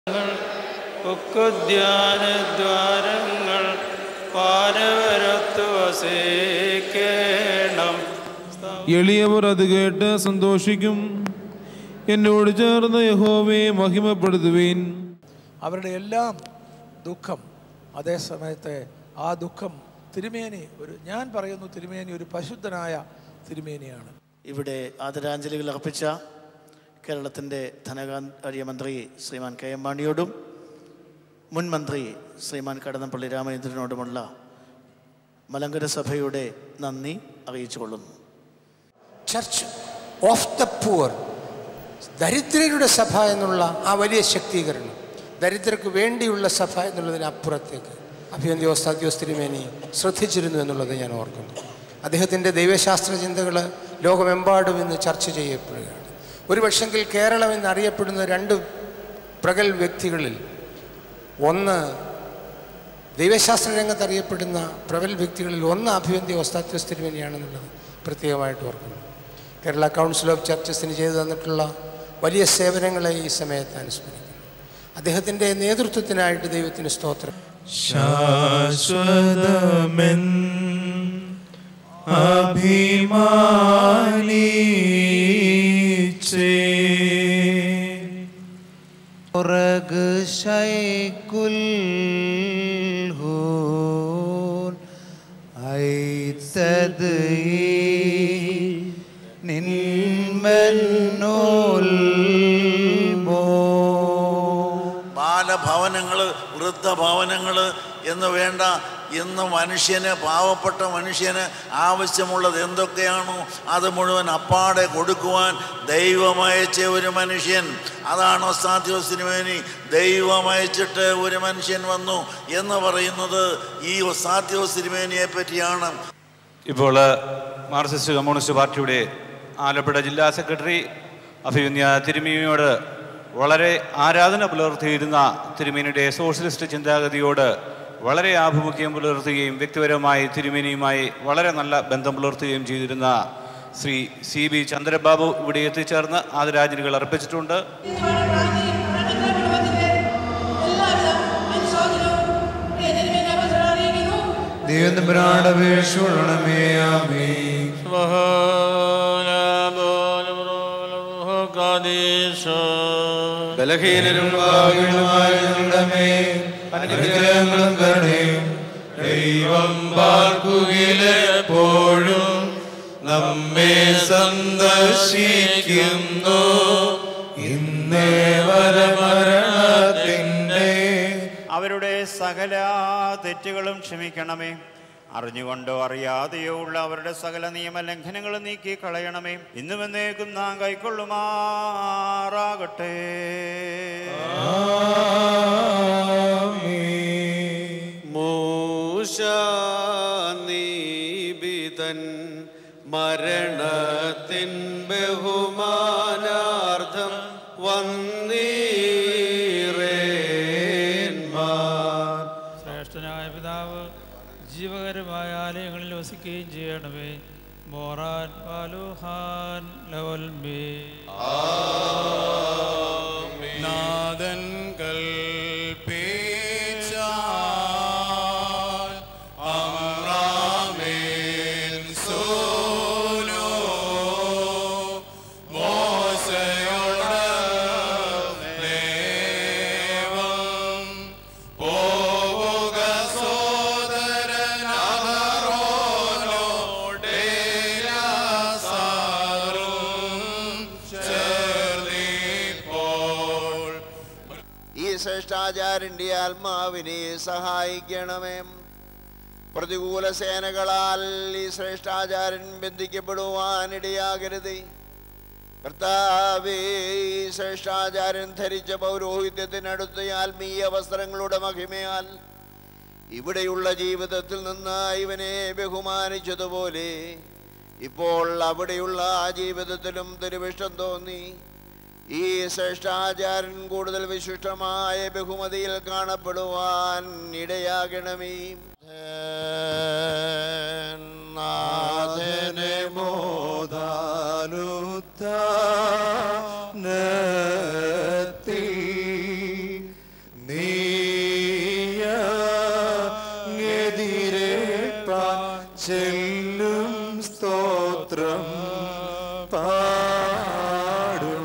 ഉക്കുദ്യാനദ്വാരങ്ങൾ പാരവരത്തു വസേക്കേണം എളിയവർ അത് കേട്ട് സന്തോഷിക്കും എന്നോട് ചേർന്ന് യഹോവയെ മഹിമപ്പെടുത്തുവീൻ അവരുടെ എല്ലാം ദുഃഖം അതേ സമയത്തെ ആ ദുഃഖം തിരുമേനി ഒരു ഞാൻ പറയുന്നു തിരുമേനി ഒരു പശുദ്ധനായ തിരുമേനിയാണ് ഇവിടെ ആദരാഞ്ജലികൾ അർപ്പിച്ച കേരളത്തിൻ്റെ ധനകാര്യ മന്ത്രി ശ്രീമാൻ കെ എം മാണിയോടും മുൻ മന്ത്രി ശ്രീമാൻ കടന്നപ്പള്ളി രാമചന്ദ്രനോടുമുള്ള മലങ്കര സഭയുടെ നന്ദി അറിയിച്ചുകൊള്ളുന്നു ചർച്ച് ഓഫ് ദ പുവർ ദരിദ്രരുടെ സഭ എന്നുള്ള ആ വലിയ ശക്തീകരണം ദരിദ്രർക്ക് വേണ്ടിയുള്ള സഭ എന്നുള്ളതിനപ്പുറത്തേക്ക് അഭിയന്ത്യോസ്താദ്യോസ് തിരുമേനി ശ്രദ്ധിച്ചിരുന്നു എന്നുള്ളത് ഞാൻ ഓർക്കുന്നു അദ്ദേഹത്തിൻ്റെ ദൈവശാസ്ത്ര ചിന്തകൾ ലോകമെമ്പാടും ഇന്ന് ചർച്ച ചെയ്യപ്പെടുകയാണ് ഒരു പക്ഷെങ്കിൽ കേരളം എന്നറിയപ്പെടുന്ന രണ്ട് പ്രഗൽ വ്യക്തികളിൽ ഒന്ന് ദൈവശാസ്ത്ര രംഗത്ത് അറിയപ്പെടുന്ന പ്രബൽ വ്യക്തികളിൽ ഒന്ന് അഭിവന്തി ഒസ്താത്യോസ് തിരുമേനിയാണെന്നുള്ളത് പ്രത്യേകമായിട്ട് ഓർക്കുന്നു കേരള കൗൺസിൽ ഓഫ് ചർച്ചസിന് ചെയ്തു തന്നിട്ടുള്ള വലിയ സേവനങ്ങളെ ഈ സമയത്ത് അനുസ്മരിക്കുന്നു അദ്ദേഹത്തിൻ്റെ നേതൃത്വത്തിനായിട്ട് ദൈവത്തിന് സ്തോത്രം ശാശ്വതമെൻ അഭിമാനിച്ചേ പുറക് ശൈക്കുൽ ഹൂൻ ഐത്തത് നിന്മന്നോൽ മോ ബാലഭവനങ്ങൾ വൃദ്ധഭവനങ്ങൾ എന്ന് വേണ്ട ഇന്ന് മനുഷ്യന് പാവപ്പെട്ട മനുഷ്യന് ആവശ്യമുള്ളത് എന്തൊക്കെയാണോ അത് മുഴുവൻ അപ്പാടെ കൊടുക്കുവാൻ ദൈവമയച്ച ഒരു മനുഷ്യൻ അതാണ് ഒസാത്യോസിനുവേനി ദൈവമയച്ചിട്ട് ഒരു മനുഷ്യൻ വന്നു എന്ന് പറയുന്നത് ഈ ഒസാത്യോസിനുവേനിയെ പറ്റിയാണ് ഇപ്പോൾ മാർക്സിസ്റ്റ് കമ്മ്യൂണിസ്റ്റ് പാർട്ടിയുടെ ആലപ്പുഴ ജില്ലാ സെക്രട്ടറി അഭിമന്യ തിരുമേനിയോട് വളരെ ആരാധന പുലർത്തിയിരുന്ന തിരുമേനിയുടെ സോഷ്യലിസ്റ്റ് ചിന്താഗതിയോട് വളരെ ആഭിമുഖ്യം പുലർത്തുകയും വ്യക്തിപരമായി തിരുമേനിയുമായി വളരെ നല്ല ബന്ധം പുലർത്തുകയും ചെയ്തിരുന്ന ശ്രീ സി ബി ചന്ദ്രബാബു ഇവിടെ എത്തിച്ചേർന്ന് ആദരാഞ്ജലികൾ അർപ്പിച്ചിട്ടുണ്ട് ദൈവം തമ്പുരാനുടെ അപേക്ഷയുള്ളണമേ ആമേ ബലഹീനരും ഭാഗ്യങ്ങളുമായ ഞങ്ങളുടെ മേൽ അനുഗ്രഹങ്ങളും കരുണയും ദൈവം പാർക്കുകിലെപ്പോഴും നമ്മെ സന്ദർശിക്കുന്നു ഇന്നേ വരമരണത്തിൻ്റെ അവരുടെ സകല തെറ്റുകളും ക്ഷമിക്കണമേ അറിഞ്ഞുകൊണ്ടോ അറിയാതെയോ ഉള്ള അവരുടെ സകല നിയമലംഘനങ്ങളും നീക്കി കളയണമേ ഇന്നും എന്നേക്കും നാം കൈക്കൊള്ളുമാറാകട്ടെ മൂശാനീബിതൻ മരണത്തിൻ ബഹുമാനാർത്ഥം വന്നീറേന്മാർ ശ്രേഷ്ഠനായ പിതാവ് ജീവകരമായ ആലയങ്ങളിൽ വസിക്കുകയും ചെയ്യണമേ മോറാൻ പാലുഹാൻ ലവൽ മേ നാദൻ കൽപ്പിച്ചാൽ അമ്രാമേൻ സോലോ മോശയോട് ദേവം പോവുക സോദരനഹറോനോടേലാസാറും ചേർന്നിപ്പോൾ ഈ ശ്രേഷ്ഠാചാര്യന്റെ ആത്മാവിനെ സഹായിക്കണമേ പ്രതികൂല സേനകളാൽ ഈ ശ്രേഷ്ഠാചാര്യൻ ബന്ധിക്കപ്പെടുവാനിടയാകരുത് കർത്താവേ ഈ ശ്രേഷ്ഠാചാര്യൻ ധരിച്ച പൗരോഹിത്യത്തിനടുത്ത ആത്മീയ വസ്ത്രങ്ങളുടെ മഹിമയാൽ ഇവിടെയുള്ള ജീവിതത്തിൽ നിന്ന് ഇവനെ ബഹുമാനിച്ചതുപോലെ ഇപ്പോൾ അവിടെയുള്ള ആ ജീവിതത്തിലും തിരുവിഷ്ടം തോന്നി ഈ ശ്രേഷ്ഠാചാര്യൻ കൂടുതൽ വിശിഷ്ടമായ ബഹുമതിയിൽ കാണപ്പെടുവാൻ ഇടയാകണമേ നാഥനെ മോദാലുത്താനത്തിൽ ചെല്ലും സ്തോത്രം പാടും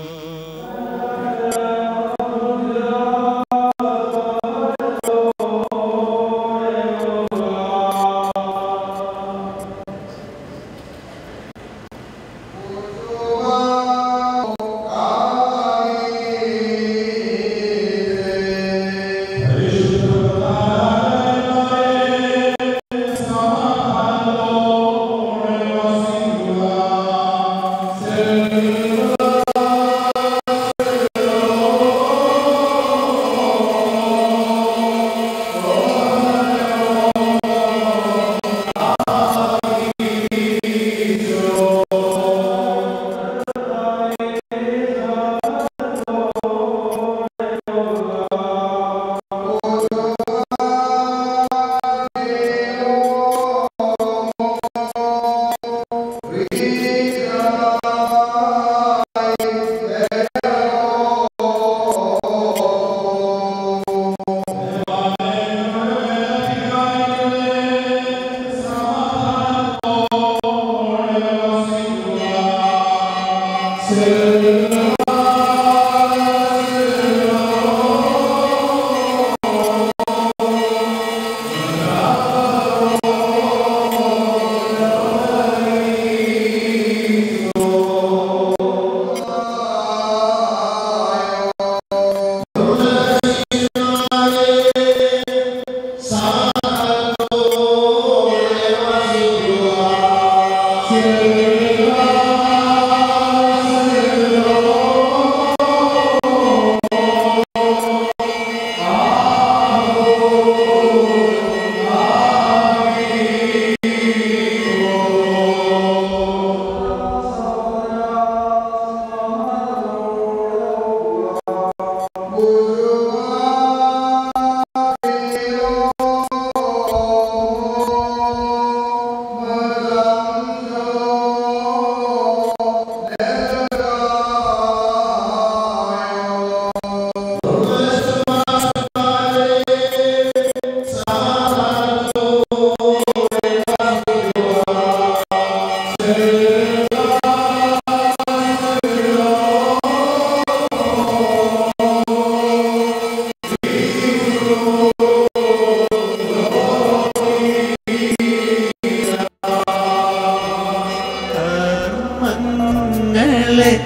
കർമ്മങ്ങളെ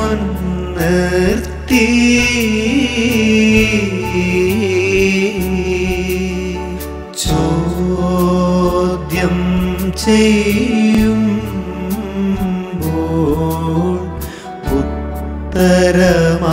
മുൻനിർത്തി ചോദ്യം ചെയ്യും ഉത്തരമാ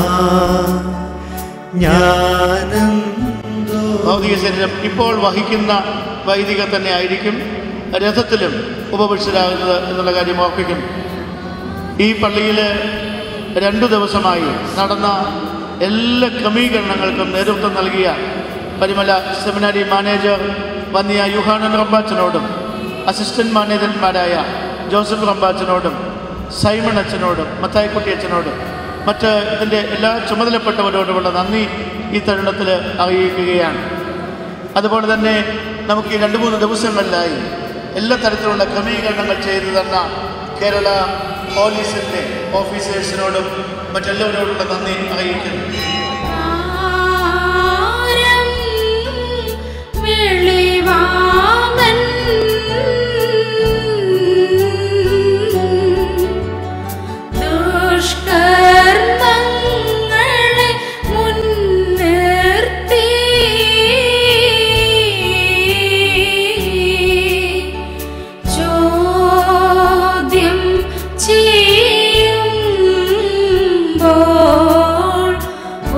ജ്ഞാനന്തോ ഭൗതിക ശരീരം ഇപ്പോൾ വഹിക്കുന്ന വൈദിക തന്നെ ആയിരിക്കും രഥത്തിലും ഉപവിഷ്ടരാകുന്നത് എന്നുള്ള കാര്യം ഓർപ്പിക്കും ഈ പള്ളിയിൽ രണ്ടു ദിവസമായി നടന്ന എല്ലാ ക്രമീകരണങ്ങൾക്കും നേതൃത്വം നൽകിയ പരിമല സെമിനാരി മാനേജർ വന്നിയ യുഹാനൻ റമ്പാച്ചനോടും അസിസ്റ്റന്റ് മാനേജർമാരായ ജോസഫ് റമ്പാച്ചനോടും സൈമൺ അച്ഛനോടും മത്തായിക്കുട്ടി അച്ഛനോടും മറ്റ് ഇതിൻ്റെ എല്ലാ ചുമതലപ്പെട്ടവരോടുമുള്ള നന്ദി ഈ തരുണത്തിൽ അറിയിക്കുകയാണ് അതുപോലെ തന്നെ നമുക്ക് ഈ രണ്ട് മൂന്ന് ദിവസങ്ങളിലായി എല്ലാ തരത്തിലുള്ള ക്രമീകരണങ്ങൾ ചെയ്തു തന്ന കേരള പോലീസിൻ്റെ ഓഫീസേഴ്സിനോടും മറ്റെല്ലാവരോടുള്ള നന്ദി അറിയിക്കുന്നു ആരം വെളിവാമൻ ദുഷ്കർമ്മങ്ങളെ മുൻനിർത്തി ചോദ്യം ചെയ്യുമ്പോൾ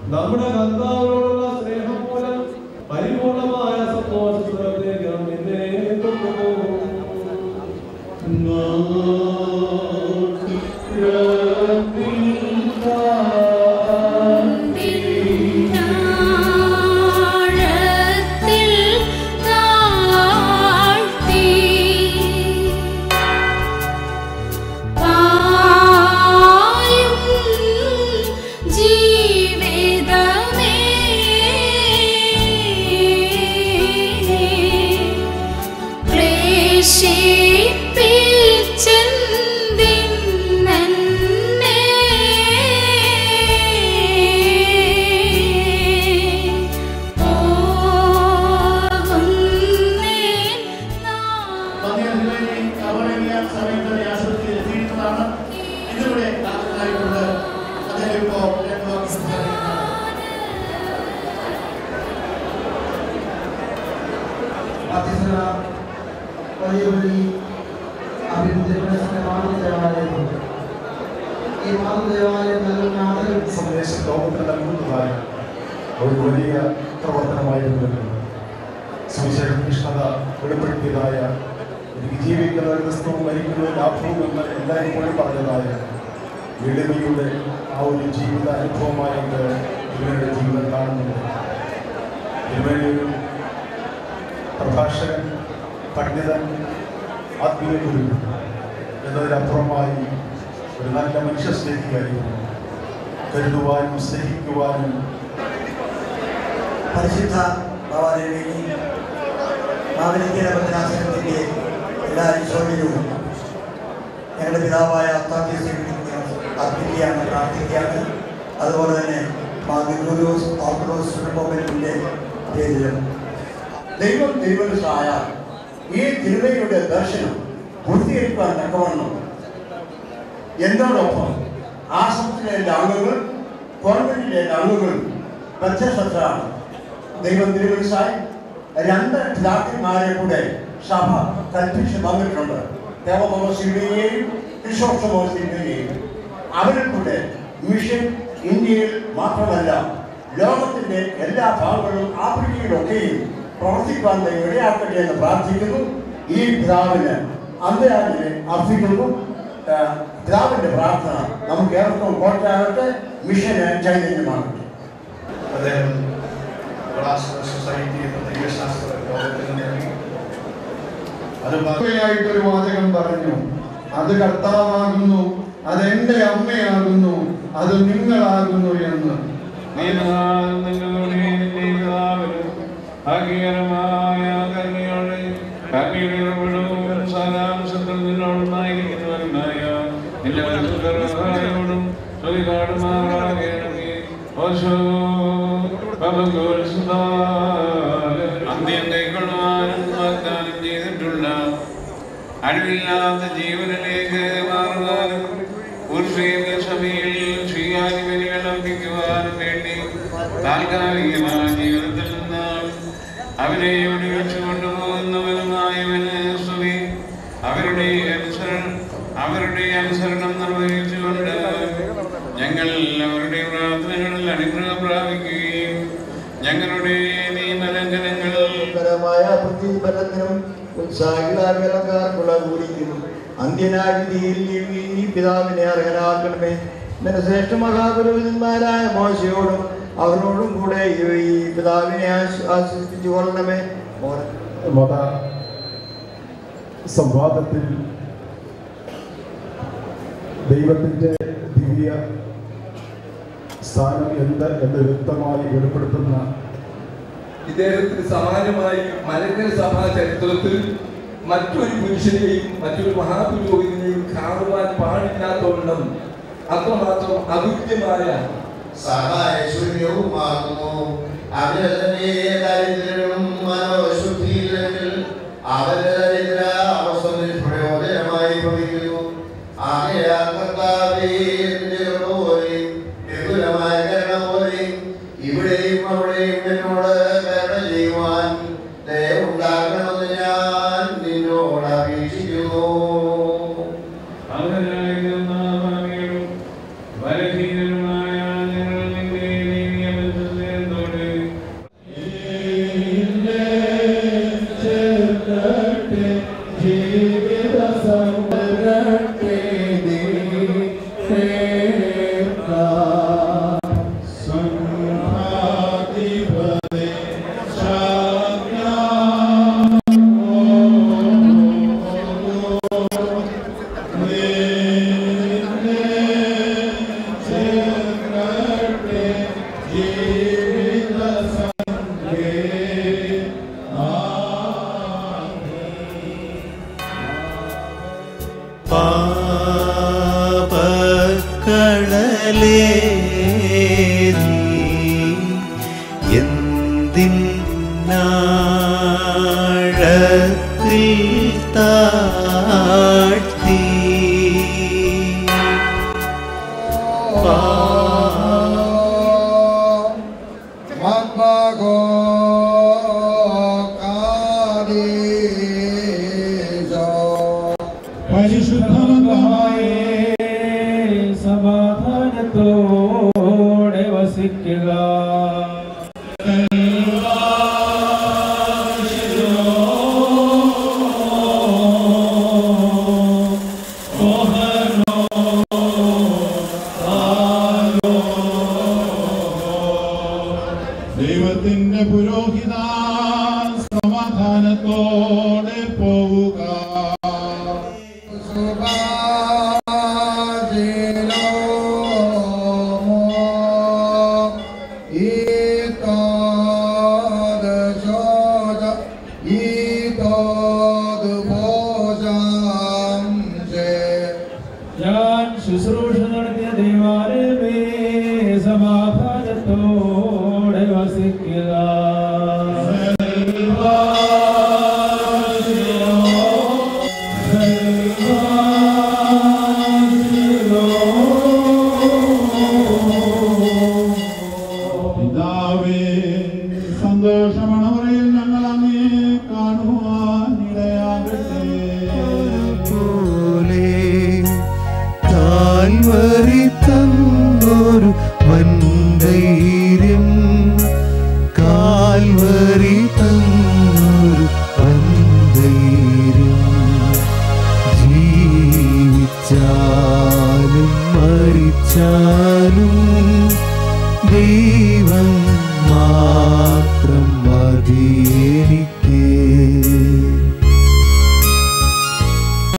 നമ്മുടെ കർത്താവിനോടുള്ള സ്നേഹം മൂലം പരിപൂർണമായ സന്തോഷത്തിലേക്ക് നിന്നെ കൊണ്ടുപോകും ആഴത്തിൽ താഴ്ത്തി പായും ജീവിതമേ ക്ലേശിപ്പിച്ചെന്തിന്നെ പോകുന്നേൻ ഇതിലൂടെ ആയിട്ടുള്ളത് അദ്ദേഹം ഇപ്പോ രണ്ടു വാക്ക് സംസാരിക്കുന്നു അധ്യക്ഷന വലിയ വലിയ അഭിവൃദ്ധിയുടെ മാതൃദേവാലയമുണ്ട് ഈ മാതൃദേവാലയം നൽകുന്ന ആദരവ് സന്ദേശം ലോകത്തിന് നൽകുന്നതായ ഒരു വലിയ പ്രവർത്തനമായിരുന്നു സുവിശേഷ തീഷ്ണത വെളിപ്പെടുത്തിയതായ എനിക്ക് ജീവിക്കുന്ന ക്രിസ്തുവും മരിക്കുന്നത് ലാഭവും എന്ന് എല്ലായ്പ്പോഴും പറഞ്ഞതായ എളിമയുടെ ആ ഒരു ജീവിത അനുഭവമായിട്ട് ഇവരുടെ ജീവിതം കാണുന്നുണ്ട് ഇവരുടെ ഒരു പ്രഭാഷകൻ പണ്ഡിതൻ ആത്മീയ ഗുരു എന്നതിനപ്പുറമായി ഒരു നല്ല മനുഷ്യ സ്നേഹിയായിരുന്നു കരുതുവാനും സ്നേഹിക്കുവാനും പരിശുദ്ധ ഭവാദേവി മാവലിക്കര ഭദ്രാസനത്തിൻ്റെ എല്ലാ ഈശോയിലും ഞങ്ങളുടെ പിതാവായ അത്താത്യസ് അർപ്പിക്കുകയാണ് പ്രാർത്ഥിക്കുകയാണ് അതുപോലെ തന്നെ മാതിഗുരൂസ് ഓർത്തഡോക്സ് റിപ്പബ്ലിക്കിൻ്റെ പേരിലും ദൈവം തിരുവനന്തപുരത്തായ ഈ തിരുവയുടെ ദർശനം പൂർത്തീകരിക്കാൻ തക്കവണ്ണം എന്നോടൊപ്പം ആശ്രമത്തിലെ എല്ലാ അംഗങ്ങൾ കോൺവെന്റിലെ എല്ലാ അംഗങ്ങളും പ്രത്യക്ഷത്തിലാണ് ദൈവം തിരുവനന്തപുരത്തായി രണ്ട് പിതാക്കന്മാരെ കൂടെ സഭ കൽപ്പിച്ച് തന്നിട്ടുണ്ട് ദേവമോസിനെയും ക്രിസോസ്റ്റമോസിനെയും അവരിൽ കൂടെ മിഷൻ ഇന്ത്യയിൽ മാത്രമല്ല ലോകത്തിന്റെ എല്ലാ ഭാഗങ്ങളിലും ആഫ്രിക്കയിലൊക്കെയും പ്രവർത്തിക്കാൻ ദൈവം ഇടയാക്കട്ടെ എന്ന് പ്രാർത്ഥിക്കുന്നു ഈ പിതാവിന് അന്തരാജിനെ അർപ്പിക്കുന്നു ആ, പിതാവിന്റെ പ്രാർത്ഥന നമുക്ക് ഏവർക്കും കോട്ടയാകട്ടെ മിഷന് ചൈതന്യമാകട്ടെ അദ്ദേഹം കൊളാസ്ട്രൽ സൊസൈറ്റി എന്ന ദൈവശാസ്ത്ര ലോകത്തിന് നൽകി അത് ഒരു വാചകം പറഞ്ഞു അത് കർത്താവാകുന്നു അതെന്റെ അമ്മയാകുന്നു അത് നിങ്ങളാകുന്നു എന്ന് ഭാഗ്യകരമായ കന്യയോടെ കന്യയുടെ ഉറവിടവും സാരാംശത്തിൽ നിന്നോടുമായിരിക്കുന്നവരുമായ എല്ലാവരോടും സ്വീകാരമാകണമേ ഓശോ അന്ത്യം കൈക്കൊള്ളുവാനും വാഗ്ദാനം ചെയ്തിട്ടുള്ള അഴിവില്ലാത്ത ജീവനിലേക്ക് മാറുവാനും ഉർഫീയ സഭയിൽ സ്വീകാര്യബലികൾ അർപ്പിക്കുവാനും വേണ്ടി താൽക്കാലികമായ ജീവിതത്തിൽ നിന്ന് അവരെ ഒഴിവെച്ചു കൊണ്ടുപോകുന്നവനുമായവന് സ്തുതി അവരുടെ അനുസരണം അവരുടെ അനുസരണം നിർവഹിച്ചുകൊണ്ട് ഞങ്ങൾ അവരുടെ പ്രാർത്ഥനകളിൽ അനുഗ്രഹം പ്രാപിക്കുകയും ഞങ്ങളുടെ നിയമലംഘനങ്ങൾ പരമായ പ്രതിഫലത്തിനും ഉത്സാഹികളാർക്കുള്ള കൂലിക്കും അന്ത്യനായ വിധിയിൽ ഈ ഈ പിതാവിനെ അർഹനാക്കണമേ നിന്റെ ശ്രേഷ്ഠ മഹാപുരോഹിതന്മാരായ മോശയോടും അവരോടും കൂടെ ഈ ഈ പിതാവിനെ ആശ് ആശ്വസിപ്പിച്ചു കൊള്ളണമേ മോനെ മത സംവാദത്തിൽ ദൈവത്തിൻ്റെ ദിവ്യ സ്ഥാനം എന്ത് എന്ന് വ്യക്തമായി വെളിപ്പെടുത്തുന്ന ഇദ്ദേഹത്തിന് സമാനമായി മലങ്കര സഭാ ചരിത്രത്തിൽ മറ്റൊരു പുരുഷനെയും മറ്റൊരു മഹാപുരോഹിതനെയും കാണുവാൻ പാടില്ലാത്തവണ്ണം അത്രമാത്രം അതുല്യമായ സഹായശൂന്യവുമാകുന്നു അവരുടെ തന്നെ ദരിദ്രനും മനോശുദ്ധിയില്ലെങ്കിൽ അവരുടെ ദരിദ്ര അവസ്ഥ പ്രയോജനമായി ഭവിക്കുന്നു ആകയാൽ കർത്താവേ നിന്റെ കൃപ പോലെയും വിപുലമായ കരുണ പോലെയും ഇവിടെയും അവിടെയും എന്നോട് കരുണ ചെയ്യുവാൻ ദയവുണ്ടാകണമെന്ന് ഞാൻ നിന്നോട് അപേക്ഷിക്കുന്നു ബലഹീനരുമായ ഞങ്ങൾ നിന്റെ നീതിയമനുസരിച്ച് കടലേ നീ എന്തിനാഴത്തിൽ താഴ്ത്തി സമാധാനത്തോടെ വസിക്കുക ദൈവത്തിന്റെ പുരോഹിത സമാധാനത്തോടെ പോവുക ഞാൻ ശുശ്രൂഷ നടത്തിയ ദൈവാലയമേ സമാധാനത്തോടെ വസിക്കുക